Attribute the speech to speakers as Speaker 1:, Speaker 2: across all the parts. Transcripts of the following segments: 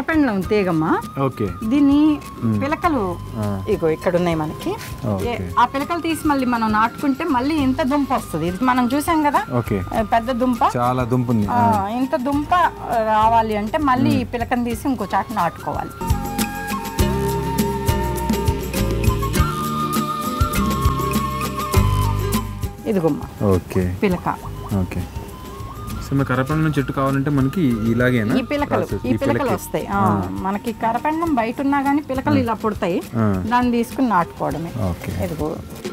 Speaker 1: కరపెండలం తీగమ్మ
Speaker 2: okay
Speaker 1: దీన్ని పిలకలు
Speaker 2: ఆ.
Speaker 1: ఇగో ఇక్కడ ఉన్నాయి మనకి
Speaker 2: ఓకే.
Speaker 1: ఏ- ఆ పిలకలు తీసి మళ్ళీ మనం నాటుకుంటే మళ్ళీ ఇంత దుంప వస్తుంది ఇది మనం చూసాం కదా
Speaker 2: ఓకే
Speaker 1: ఆ, పెద్ద దుంప
Speaker 2: చాలా దుంపు ఉంది
Speaker 1: ఆ, ఇంత దుంప రావాలి అంటే మళ్ళీ ఈ పిలకను తీసి ఇంకో చాట నాటుకోవాలి ఇదిగోమ్మ
Speaker 2: ఓకే
Speaker 1: పిలక
Speaker 2: ఓకే సో మీకు కరపండు చెట్టు కావాలంటే మనకి ఇలాగేనా
Speaker 1: ఈ పిలకలు
Speaker 2: Process.
Speaker 1: ఈ పిలకలు వస్తాయి ఆ, మనకి కరపెండం బయట ఉన్నా కానీ పిలకలు ఇలా పుడతాయి
Speaker 2: ఆ.
Speaker 1: దాన్ని తీసుకుని నాటుకోవడమే
Speaker 2: ఓకే
Speaker 1: ఇదిగో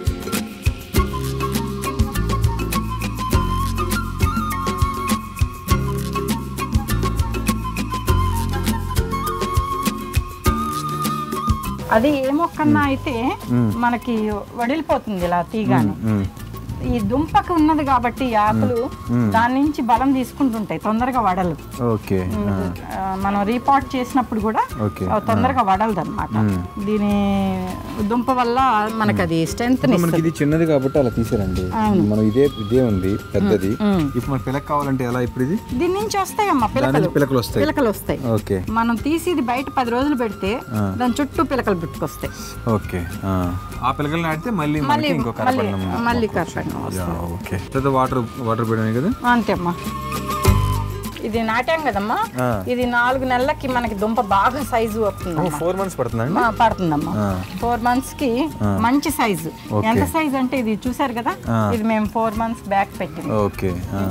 Speaker 1: అది ఏ మొక్కన్నా అయితే మనకి వడిలిపోతుంది ఇలా తీగాని
Speaker 2: మ్మ్.
Speaker 1: ఈ దుంపకు ఉన్నది కాబట్టి ఈ ఆకులు దాని నుంచి బలం తీసుకుంటుంటాయి తొందరగా వడలు
Speaker 2: ఓకే ఆ,
Speaker 1: ఆ, మనం రీపాట్ చేసినప్పుడు కూడా
Speaker 2: ఓకే
Speaker 1: ఆ, తొందరగా వడలదు అనమాట దీని దుంప వల్ల మనకు అది స్ట్రెంత్
Speaker 2: ఇప్పుడు మనకి ఇది చిన్నది కాబట్టి అలా తీసారండి మనం ఇదే ఇదే ఉంది పెద్దది ఇప్పుడు మన పిల్లకి కావాలంటే ఎలా ఇప్పుడు ఇది
Speaker 1: దీని నుంచి వస్తాయమ్మా
Speaker 2: దాని
Speaker 1: పిలకలు
Speaker 2: నుంచి పిలకలు వస్తాయి
Speaker 1: పిలకలు వస్తాయి
Speaker 2: ఓకే
Speaker 1: మనం తీసి ఇది బయట పది రోజులు పెడితే దాని చుట్టూ పిలకలు పుట్టుకొస్తాయి
Speaker 2: ఓకే ఆ. ఆ పిలకలు నాటితే మళ్ళీ
Speaker 1: మళ్ళీ
Speaker 2: మనకి ఇంకో
Speaker 1: మళ్ళీ
Speaker 2: కరపండం
Speaker 1: మళ్ళీ కరపండం వస్తుంది
Speaker 2: ఓకే పెద్ద వాటర్ వాటర్ పోయడానికి కదా
Speaker 1: అంతే అమ్మా ఇది నాటాం కదమ్మా
Speaker 2: ఆ.
Speaker 1: ఇది నాలుగు నెలలకి మనకి దుంప బాగా సైజు వస్తుంది
Speaker 2: ఫోర్ మంత్స్ పడుతుందండి
Speaker 1: ఆ, పడుతుందమ్మా
Speaker 2: ఆ.
Speaker 1: ఫోర్ మంత్స్ కి మంచి సైజు
Speaker 2: ఓకే.
Speaker 1: ఎంత సైజ్ అంటే ఇది చూసారు కదా
Speaker 2: ఆ.
Speaker 1: ఇది మేము ఫోర్ మంత్స్ బ్యాక్ పెట్టింది
Speaker 2: ఓకే ఆ.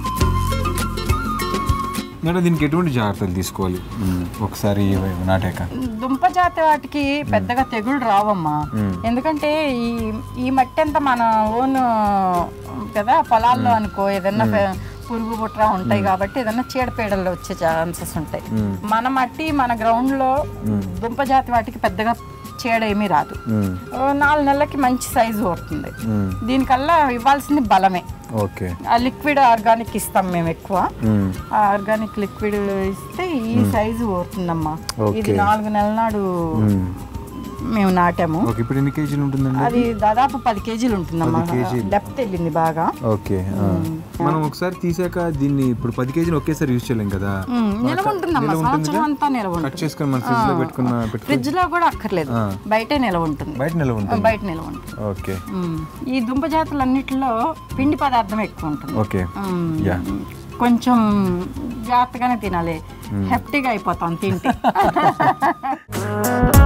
Speaker 2: అంటే దీనికి ఎటువంటి జాగ్రత్తలు తీసుకోవాలి మ్మ్. ఒకసారి నాటాక
Speaker 1: దుంప జాతి వాటికి పెద్దగా తెగుళ్ళు రావమ్మా ఎందుకంటే ఈ ఈ మట్టి అంతా మన ఓన్ కదా పొలాల్లో అనుకో ఏదన్నా ఫె- పురుగు బుట్ర ఉంటాయి కాబట్టి ఏదన్నా చీడపీడలు వచ్చే ఛాన్సెస్ ఉంటాయి మన మట్టి మన గ్రౌండ్ లో దుంప జాతి వాటికి పెద్దగా చీడ ఏమీ రాదు
Speaker 2: మ్మ్.
Speaker 1: ఓ నాలుగు నెలలకి మంచి సైజు పడుతుంది
Speaker 2: మ్మ్.
Speaker 1: దీనికల్లా ఇవ్వాల్సింది బలమే
Speaker 2: ఓకే
Speaker 1: ఆ లిక్విడ్ ఆర్గానిక్ ఇస్తాం మేము ఎక్కువ
Speaker 2: మ్మ్.
Speaker 1: ఆ ఆర్గానిక్ లిక్విడ్ ఇస్తే ఈ సైజు పోతుందమ్మా
Speaker 2: ఓకే.
Speaker 1: ఇది నాలుగు నెలల నాడు
Speaker 2: మ్మ్.
Speaker 1: మేము నాటాము
Speaker 2: ఓకే ఇప్పుడు ఎన్ని కేజీలు ఉంటుందండి
Speaker 1: అది దాదాపు పది కేజీలు ఉంటుందమ్మా
Speaker 2: పది కేజీలు.
Speaker 1: డెప్త్ వెళ్ళింది బాగా
Speaker 2: ఓకే ఆ. మనం ఒకసారి తీసాక దీన్ని ఇప్పుడు పది కేజీలు ఒకేసారి యూజ్ చేయలేం కదా
Speaker 1: ఉమ్, నిలవ ఉంటుందమ్మా సంవత్సరం అంతా నిలవ
Speaker 2: కట్
Speaker 1: ఉంటుంది
Speaker 2: చేసుకొని మన ఫ్రిడ్జ్ లో పెట్టుకున్న పెట్టుకుని
Speaker 1: ఫ్రిడ్జ్ లో కూడా అక్కర్లేదు బయటే నిలవ ఉంటుంది
Speaker 2: బయట నిల్వ ఉంటుంది
Speaker 1: బయట నిలవ ఉంటుంది
Speaker 2: ఓకే
Speaker 1: ఉమ్, ఈ దుంప జాతులన్నిటిలో పిండి పదార్థం ఎక్కువ ఉంటుంది
Speaker 2: ఓకే
Speaker 1: ఉమ్,
Speaker 2: యా
Speaker 1: కొంచెం జాగ్రత్తగానే తినాలి హెప్టీగా అయిపోతాం తింటే